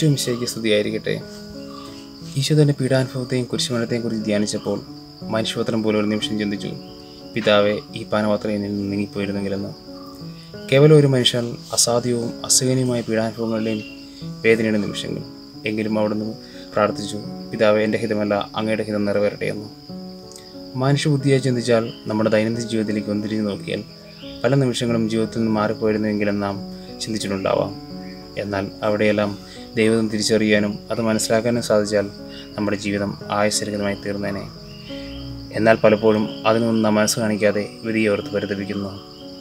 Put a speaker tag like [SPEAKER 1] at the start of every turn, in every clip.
[SPEAKER 1] ഈശോ മിശയ്ക്ക് സ്തുതിയായിരിക്കട്ടെ ഈശോ തന്റെ പീഡാനുഭവത്തെയും കുരിശുമരണത്തെയും കുറിച്ച് ധ്യാനിച്ചപ്പോൾ മനുഷ്യപത്രം പോലെ ഒരു നിമിഷം ചിന്തിച്ചു പിതാവെ ഈ പാനപാത്രം എന്നിൽ നിന്ന് നീങ്ങിപ്പോയിരുന്നെങ്കിലെന്ന് കേവലം ഒരു മനുഷ്യൻ അസാധ്യവും അസഹനീയമായ പീഡാനുഭവങ്ങളുടെയും വേദനയുടെ നിമിഷങ്ങൾ എങ്കിലും അവിടുന്ന് പ്രാർത്ഥിച്ചു പിതാവെ എൻ്റെ ഹിതമല്ല അങ്ങയുടെ ഹിതം നിറവേറട്ടെ എന്ന് മനുഷ്യബുദ്ധിയായി ചിന്തിച്ചാൽ നമ്മുടെ ദൈനംദിന ജീവിതത്തിലേക്ക് ഒന്ന് തിരിഞ്ഞു നോക്കിയാൽ പല നിമിഷങ്ങളും ജീവിതത്തിൽ നിന്ന് മാറിപ്പോയിരുന്നെങ്കിലും നാം ചിന്തിച്ചിട്ടുണ്ടാവാം എന്നാൽ അവിടെയെല്ലാം ദൈവം തിരിച്ചറിയാനും അത് മനസ്സിലാക്കാനും സാധിച്ചാൽ നമ്മുടെ ജീവിതം ആയസരഹിതമായി തീർന്നേനെ എന്നാൽ പലപ്പോഴും അതിനൊന്നും നാം മനസ്സ് കാണിക്കാതെ വിധിയോർത്ത് പരിതപിക്കുന്നു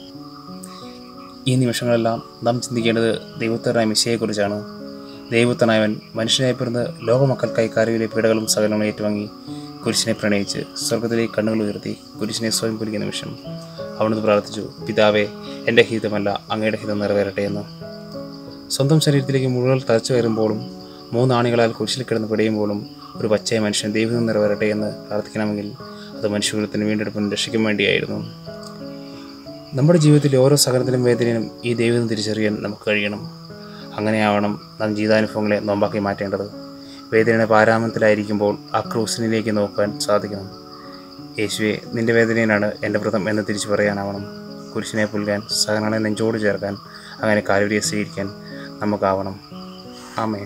[SPEAKER 1] ഈ നിമിഷങ്ങളെല്ലാം നാം ചിന്തിക്കേണ്ടത് ദൈവത്തനായ മിശയെക്കുറിച്ചാണ് ദൈവത്തനായവൻ മനുഷ്യനായി പിറന്ന് ലോകമക്കൾക്കായി കരവിലെ പീഡകളും സകലങ്ങളും ഏറ്റുവാങ്ങി കുരിശിനെ പ്രണയിച്ച് സ്വർഗത്തിലേക്ക് കണ്ണുകൾ ഉയർത്തി കുരിശിനെ സ്വയം കുലിക്കുന്ന നിമിഷം അവിടുന്ന് പ്രാർത്ഥിച്ചു പിതാവേ എൻ്റെ ഹിതമല്ല അങ്ങയുടെ ഹിതം നിറവേറട്ടെ എന്ന് സ്വന്തം ശരീരത്തിലേക്ക് മുഴുവൻ തലച്ചു കയറുമ്പോഴും മൂന്നാണികളാൽ കുരിശിൽ കിടന്ന് പിടയുമ്പോഴും ഒരു പച്ചയ മനുഷ്യൻ ദൈവം നിറവേറട്ടെ എന്ന് പ്രാർത്ഥിക്കണമെങ്കിൽ അത് മനുഷ്യകുലത്തിന് വീണ്ടെടുപ്പിന് രക്ഷിക്കാൻ വേണ്ടിയായിരുന്നു നമ്മുടെ ജീവിതത്തിലെ ഓരോ സകലത്തിലും വേദനയും ഈ ദൈവം തിരിച്ചറിയാൻ നമുക്ക് കഴിയണം അങ്ങനെയാവണം നാം ജീവിതാനുഭവങ്ങളെ നോമ്പാക്കി മാറ്റേണ്ടത് വേദനയുടെ പാരാമത്തിലായിരിക്കുമ്പോൾ ആ ക്രൂസിനിലേക്ക് നോക്കാൻ സാധിക്കണം യേശുവെ നിന്റെ വേദനയിലാണ് എൻ്റെ വ്രതം എന്ന് തിരിച്ചു പറയാനാവണം കുരിശിനെ പുൽകാൻ സഹനങ്ങളെ നെഞ്ചോട് ചേർക്കാൻ അങ്ങനെ കാലുരിയെ സ്വീകരിക്കാൻ നമുക്കാവണം ആമേ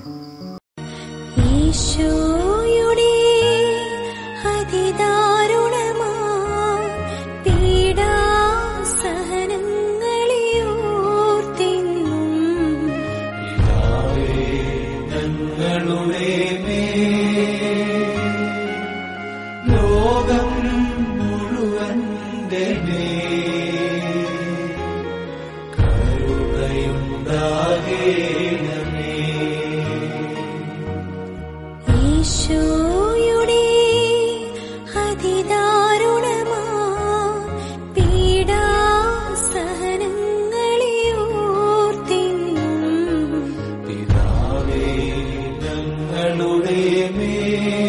[SPEAKER 2] ഈശോയുടെ അതിദാരുണമാ പീഡാസഹനങ്ങളെ ഓർത്തിന്നും
[SPEAKER 3] ലോകം മുഴുവന്റെ കരുണയുണ്ടാകേണമേ
[SPEAKER 2] ഈശോയുടെ അതിദാരുണമാ പീഡാസഹനങ്ങളെ ഓർത്തിന്നും
[SPEAKER 3] പിതാവേ ഞങ്ങളുടെ മേൽ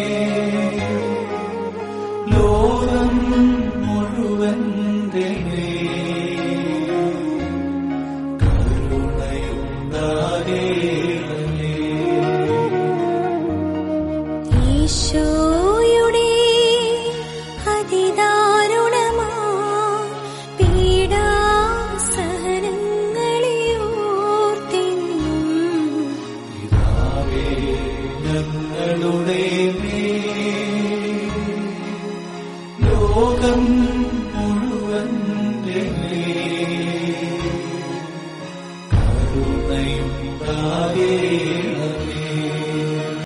[SPEAKER 3] ലോകം മുഴുവന്റെ മേൽ കരുണയുണ്ടാകേണമേ
[SPEAKER 2] ഈശോയുടെ അതിദാരുണമാ പീഡാസഹനങ്ങളെ ഓർത്തിന്നും
[SPEAKER 3] പിതാവേ ഞങ്ങളുടെ മേൽ ലോകം മുഴുവന്റെ മേൽ കരുണയുണ്ടാകേണമേ